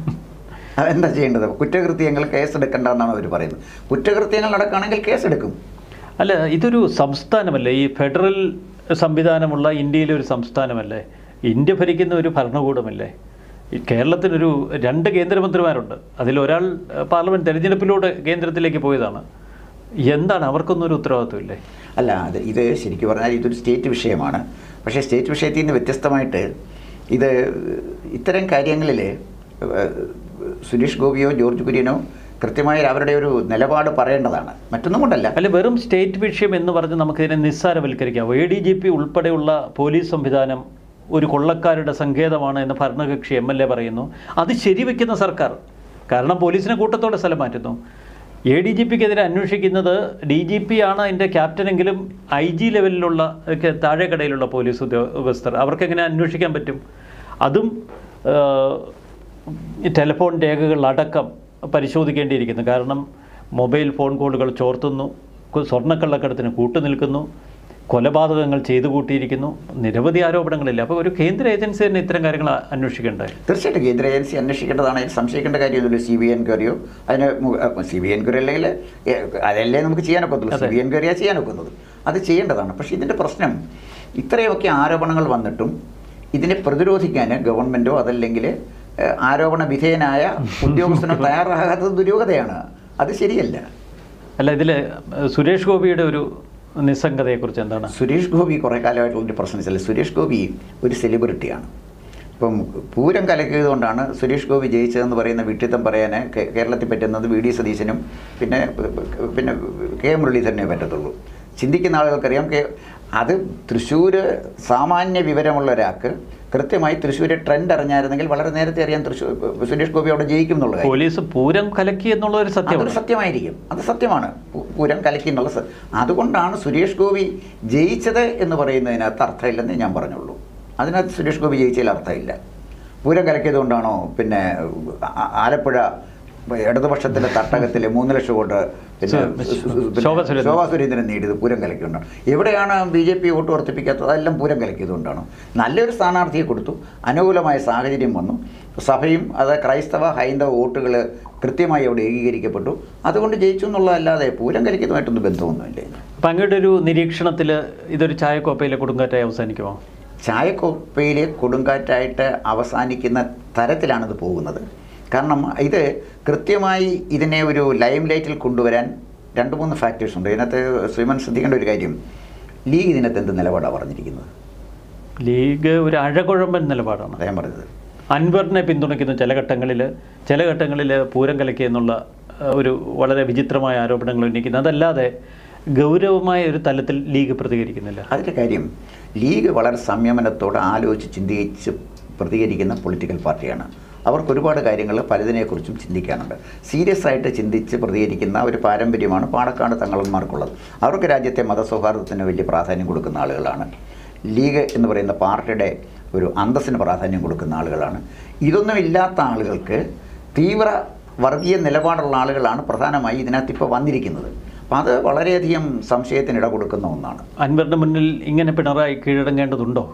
അതെന്താ ചെയ്യേണ്ടത് കുറ്റകൃത്യങ്ങൾ കേസെടുക്കണ്ട എന്നാണ് അവർ പറയുന്നത് കുറ്റകൃത്യങ്ങൾ നടക്കുകയാണെങ്കിൽ കേസെടുക്കും അല്ല ഇതൊരു സംസ്ഥാനമല്ലേ ഈ ഫെഡറൽ സംവിധാനമുള്ള ഇന്ത്യയിലെ ഒരു സംസ്ഥാനമല്ലേ ഇന്ത്യ ഭരിക്കുന്ന ഒരു ഭരണകൂടമല്ലേ ഈ കേരളത്തിനൊരു രണ്ട് കേന്ദ്രമന്ത്രിമാരുണ്ട് അതിലൊരാൾ ഏഹ്, പാർലമെന്റ് തെരഞ്ഞെടുപ്പിലൂടെ കേന്ദ്രത്തിലേക്ക് പോയതാണ് എന്താണ് അവർക്കൊന്നും ഒരു ഉത്തരവാദിത്വമില്ലേ അല്ല അത് ഇത് ശരിക്കും പറഞ്ഞാൽ ഇതൊരു സ്റ്റേറ്റ് വിഷയമാണ് പക്ഷേ സ്റ്റേറ്റ് വിഷയത്തിൽ നിന്ന് വ്യത്യസ്തമായിട്ട് ഇത് ഇത്തരം കാര്യങ്ങളിൽ സുരേഷ് ഗോപിയോ ജോർജ് കുര്യനോ കൃത്യമായ അവരുടെ ഒരു നിലപാട് പറയേണ്ടതാണ് മറ്റൊന്നും കൊണ്ടല്ല അല്ല വെറും സ്റ്റേറ്റ് വിഷയം എന്ന് പറഞ്ഞ് നമുക്കിതിനെ നിസ്സാരവൽക്കരിക്കാം എ ഡി ജി പി ഉൾപ്പെടെയുള്ള പോലീസ് സംവിധാനം ഒരു കൊള്ളക്കാരുടെ സങ്കേതമാണ് എന്ന് ഭരണകക്ഷി എം എൽ എ പറയുന്നു അത് ശരിവെക്കുന്ന സർക്കാർ കാരണം പോലീസിനെ കൂട്ടത്തോടെ സ്ഥലം മാറ്റുന്നു എ ഡി ജി പിക്കെതിരെ അന്വേഷിക്കുന്നത് ഡി ജി പി ആണ് അതിൻ്റെ ക്യാപ്റ്റനെങ്കിലും ഐ ജി ലെവലിലുള്ള ഒക്കെ താഴെക്കടയിലുള്ള പോലീസ് ഉദ്യോഗസ്ഥർ അവർക്കെങ്ങനെ അന്വേഷിക്കാൻ പറ്റും അതും ഏഹ്, ഈ ടെലിഫോൺ രേഖകൾ അടക്കം പരിശോധിക്കേണ്ടിയിരിക്കുന്നു കാരണം മൊബൈൽ ഫോൺ കോളുകൾ ചോർത്തുന്നു കു- സ്വർണ്ണക്കള്ളക്കടത്തിന് കൂട്ടുനിൽക്കുന്നു കൊലപാതകങ്ങൾ ചെയ്തു കൂട്ടിയിരിക്കുന്നു നിരവധി ആരോപണങ്ങളില്ല അപ്പോൾ ഒരു കേന്ദ്ര ഏജൻസി തന്നെ ഇത്തരം കാര്യങ്ങൾ അ- അന്വേഷിക്കണ്ടേ തീർച്ചയായിട്ടും കേന്ദ്ര ഏജൻസി അന്വേഷിക്കേണ്ടതാണ് അതിൽ സംശയിക്കേണ്ട കാര്യമൊന്നുമില്ല സി ബി എൻക്വയറിയോ അതിന് സി ബി എൻക്വയറി അല്ലെങ്കിൽ ഏ, അതല്ലേ നമുക്ക് ചെയ്യാനൊക്കത്തുള്ളൂ സി അതെ. ബി എൻക്വയറിയാണ് ചെയ്യാനൊക്കുന്നത് അത് ചെയ്യേണ്ടതാണ് പക്ഷേ ഇതിൻ്റെ പ്രശ്നം ഇത്രയൊക്കെ ആരോപണങ്ങൾ വന്നിട്ടും ഇതിനെ പ്രതിരോധിക്കാൻ ഗവൺമെൻറ്റോ അതല്ലെങ്കിൽ ഏ, ആരോപണ വിധേയനായ ഉദ്യോഗസ്ഥനോ തയ്യാറാകാത്തത് ദുരൂഹതയാണ് അത് ശരിയല്ല അല്ല ഇതിൽ സുരേഷ് ഗോപിയുടെ ഒരു നിസ്സംഗതയെക്കുറിച്ച് എന്താണ് സുരേഷ് ഗോപി കുറേ കാലമായിട്ടുള്ളൊരു പ്രശ്നം വെച്ചാൽ സുരേഷ് ഗോപി ഒരു സെലിബ്രിറ്റിയാണ് ഇപ്പം പൂരം കലക്കിയത് കൊണ്ടാണ് സുരേഷ് ഗോപി ജയിച്ചതെന്ന് പറയുന്ന വിട്ടിത്തം പറയാൻ കേ- കേരളത്തിൽ പറ്റുന്നത് വി ഡി സതീശനും പിന്നെ പിന്നെ കെ മുരളീധരനെ പറ്റത്തുള്ളൂ ചിന്തിക്കുന്ന ആളുകൾക്കറിയാം കെ അത് തൃശ്ശൂർ സാമാന്യ വിവരമുള്ള ഒരാൾക്ക് കൃത്യമായി തൃശ്ശൂർ ട്രെൻഡ് അറിഞ്ഞായിരുന്നെങ്കിൽ വളരെ നേരത്തെ അറിയാൻ തൃശ്ശൂർ സുരേഷ് ഗോപി അവിടെ ജയിക്കും എന്നുള്ള കാര്യം പോലീസ് പൂരം കലക്കി എന്നുള്ള ഒരു അതൊരു സത്യമാണ് സത്യമായിരിക്കും അത് സത്യമാണ് പൂ- പൂരം കലക്കി എന്നുള്ള സ- അതുകൊണ്ടാണ് സുരേഷ് ഗോപി ജയിച്ചത് എന്ന് പറയുന്നതിനകത്ത് അർത്ഥമില്ലെന്ന് ഞാൻ പറഞ്ഞുള്ളൂ അതിനകത്ത് സുരേഷ് ഗോപി ജയിച്ചതിൽ അർത്ഥമില്ല പൂരം കലക്കിയത് കൊണ്ടാണോ പിന്നെ ആ- ആലപ്പുഴ ഇടതുപക്ഷത്തിലെ തട്ടകത്തിലെ മൂന്ന് ലക്ഷം വോട്ട് പിന്നെ സു- പിന്നെ ശോഭ സുരേന്ദ്രൻ. ശോഭാ സുരേന്ദ്രൻ നേടിയത് പൂരം കലക്കിക്കൊണ്ടാണ് എവിടെയാണ് ബി ജെ പി വോട്ട് വർദ്ധിപ്പിക്കാത്തത് അതെല്ലാം പൂരം കലക്കിയതുകൊണ്ടാണ് നല്ലൊരു സ്ഥാനാർത്ഥിയെ കൊടുത്തു അനുകൂലമായ സാഹചര്യം വന്നു സഭയും അത് ക്രൈസ്തവ ഹൈന്ദവ വോട്ടുകൾ കൃത്യമായി അവിടെ ഏകീകരിക്കപ്പെട്ടു അതുകൊണ്ട് ജയിച്ചു എന്നുള്ളതല്ലാതെ പൂരം കലക്കിയതുമായിട്ടൊന്നും ബന്ധമൊന്നുമില്ല ഇതിന്. അപ്പം അങ്ങയുടെ ഒരു നിരീക്ഷണത്തിൽ ഇതൊരു ചായക്കോപ്പയിലെ കൊടുങ്കാറ്റായി അവസാനിക്കുമോ ചായക്കൊപ്പയിലെ കൊടുങ്കാറ്റായിട്ട് അവസാനിക്കുന്ന തരത്തിലാണിത് പോകുന്നത് കാരണം ഇത് കൃത്യമായി ഇതിനെ ഒരു ലൈം ലൈറ്റിൽ കൊണ്ടുവരാൻ രണ്ട് മൂന്ന് ഫാക്ടേഴ്സ് ഉണ്ട് ഇതിനകത്ത് ശ്രീമൻ ശ്രദ്ധിക്കേണ്ട ഒരു കാര്യം ലീഗ് ഇതിനകത്ത് എന്ത് നിലപാടാണ് പറഞ്ഞിരിക്കുന്നത് ലീഗ് ഒരു അഴകുഴമ്പൻ നിലപാടാണ് അദ്ദേഹം പറഞ്ഞത് അൻവറിനെ പിന്തുണയ്ക്കുന്ന ചില ഘട്ടങ്ങളിൽ ചില ഘട്ടങ്ങളിൽ പൂരം കലക്കി എന്നുള്ള ആ, ഒരു വളരെ വിചിത്രമായ ആരോപണങ്ങൾ ഉന്നയിക്കുന്നു അതല്ലാതെ ഗൗരവമായ ഒരു തലത്തിൽ ലീഗ് പ്രതികരിക്കുന്നില്ല അതിൻ്റെ കാര്യം ലീഗ് വളരെ സംയമനത്തോടെ ആലോചിച്ച് ചിന്തിച്ച് പ്രതികരിക്കുന്ന പൊളിറ്റിക്കൽ പാർട്ടിയാണ് അവർക്ക് ഒരുപാട് കാര്യങ്ങൾ പലതിനെക്കുറിച്ചും ചിന്തിക്കാനുണ്ട് സീരിയസ് ആയിട്ട് ചിന്തിച്ച് പ്രതികരിക്കുന്ന ഒരു പാരമ്പര്യമാണ് പാണക്കാട് തങ്ങൾമാർക്കുള്ളത് അവർക്ക് രാജ്യത്തെ മതസൗഹാർദ്ദത്തിന് വലിയ പ്രാധാന്യം കൊടുക്കുന്ന ആളുകളാണ് ലീഗ് എന്ന് പറയുന്ന പാർട്ടിയുടെ ഒരു അന്തസ്സിന് പ്രാധാന്യം കൊടുക്കുന്ന ആളുകളാണ് ഇതൊന്നും ഇല്ലാത്ത ആളുകൾക്ക് തീവ്ര വർഗീയ നിലപാടുള്ള ആളുകളാണ് പ്രധാനമായി ഇതിനകത്ത് ഇപ്പോൾ വന്നിരിക്കുന്നത് അപ്പം അത് വളരെയധികം സംശയത്തിന് ഇട കൊടുക്കുന്ന ഒന്നാണ് അൻവറിന് മുന്നിൽ ഇങ്ങനെ പിണറായി കീഴടങ്ങേണ്ടതുണ്ടോ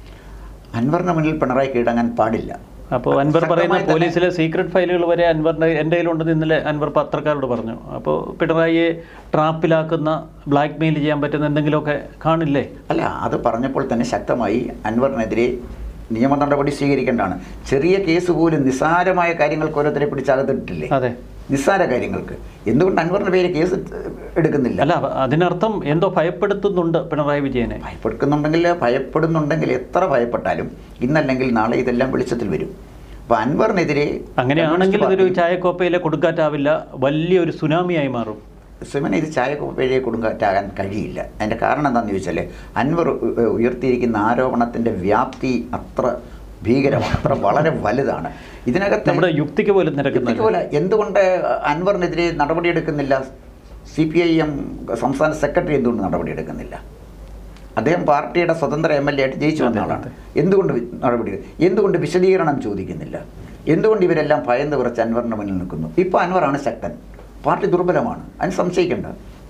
അൻവറിന് മുന്നിൽ പിണറായി കീഴടങ്ങാൻ പാടില്ല അപ്പോൾ അൻവർ പറയുന്ന ശക്തമായി തന്നെ- പോലീസിലെ സീക്രട്ട് ഫയലുകൾ വരെ അൻവറിൻ്റെ എൻ്റെ കയ്യിലുണ്ടെന്ന് ഇന്നലെ അൻവർ പത്രക്കാരോട് പറഞ്ഞു അപ്പോൾ പിണറായിയെ ട്രാപ്പിലാക്കുന്ന ബ്ലാക്ക് മെയിൽ ചെയ്യാൻ പറ്റുന്ന എന്തെങ്കിലുമൊക്കെ കാണില്ലേ അല്ല അത് പറഞ്ഞപ്പോൾ തന്നെ ശക്തമായി അൻവറിനെതിരെ നിയമ നടപടി സ്വീകരിക്കേണ്ടതാണ് ചെറിയ കേസ് പോലും നിസ്സാരമായ കാര്യങ്ങൾക്ക് ഓരോരുത്തരെ പിടിച്ചകത്തിട്ടില്ലേ അതെ നിസ്സാര കാര്യങ്ങൾക്ക് എന്തുകൊണ്ട് അൻവറിന്റെ പേര് കേസ് എടുക്കുന്നില്ല അല്ല അതിനർത്ഥം എന്തോ ഭയപ്പെടുത്തുന്നുണ്ട് പിണറായി വിജയനെ ഭയപ്പെടുന്നുണ്ടെങ്കിൽ ഭയപ്പെടുന്നുണ്ടെങ്കിൽ എത്ര ഭയപ്പെട്ടാലും ഇന്നല്ലെങ്കിൽ നാളെ ഇതെല്ലാം വെളിച്ചത്തിൽ വരും അപ്പോൾ അൻവറിനെതിരെ അങ്ങനെയാണെങ്കിൽ കമ്മ്യൂണിസ്റ്റ് ഇതൊരു പാർട്ടി- ചായക്കോപ്പയിലെ കൊടുക്കാറ്റാവില്ല വലിയൊരു സുനാമിയായി മാറും സുമന ഇത് ചായക്കോപ്പയിലെ കൊടുങ്കാറ്റാകാൻ കഴിയില്ല അതിൻ്റെ കാരണം എന്താണെന്ന് ചോദിച്ചാൽ അൻവർ ഉ- ഉയർത്തിയിരിക്കുന്ന ആരോപണത്തിൻ്റെ വ്യാപ്തി അത്ര ഭീകരമാണ് അത്ര വളരെ വലുതാണ് ഇതിനകത്ത് നമ്മുടെ യുക്തിക്ക് പോലും നിരക്കുന്നില്ല യുക്തിക്ക് പോലെ എന്തുകൊണ്ട് അൻവറിനെതിരെ നടപടിയെടുക്കുന്നില്ല സി പി ഐ എം സംസ്ഥാന സെക്രട്ടറി എന്തുകൊണ്ട് നടപടിയെടുക്കുന്നില്ല അദ്ദേഹം പാർട്ടിയുടെ സ്വതന്ത്ര എം എൽ എ ആയിട്ട് ജയിച്ചു വന്ന ആളാണ് എന്തുകൊണ്ട് വി- നടപടി എന്തുകൊണ്ട് വിശദീകരണം ചോദിക്കുന്നില്ല എന്തുകൊണ്ട് ഇവരെല്ലാം ഭയന്ന് വിറച്ച് അൻവറിൻ്റെ മുന്നിൽ നിൽക്കുന്നു ഇപ്പോൾ അൻവറാണ് ശക്തൻ പാർട്ടി ദുർബലമാണ് അതിന് സംശയിക്കേണ്ട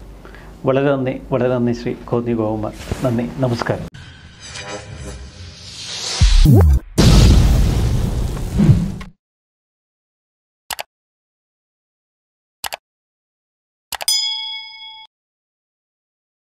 വളരെ നന്ദി വളരെ നന്ദി ശ്രീ കോന്നി ഗോകുമാർ നന്ദി നമസ്കാരം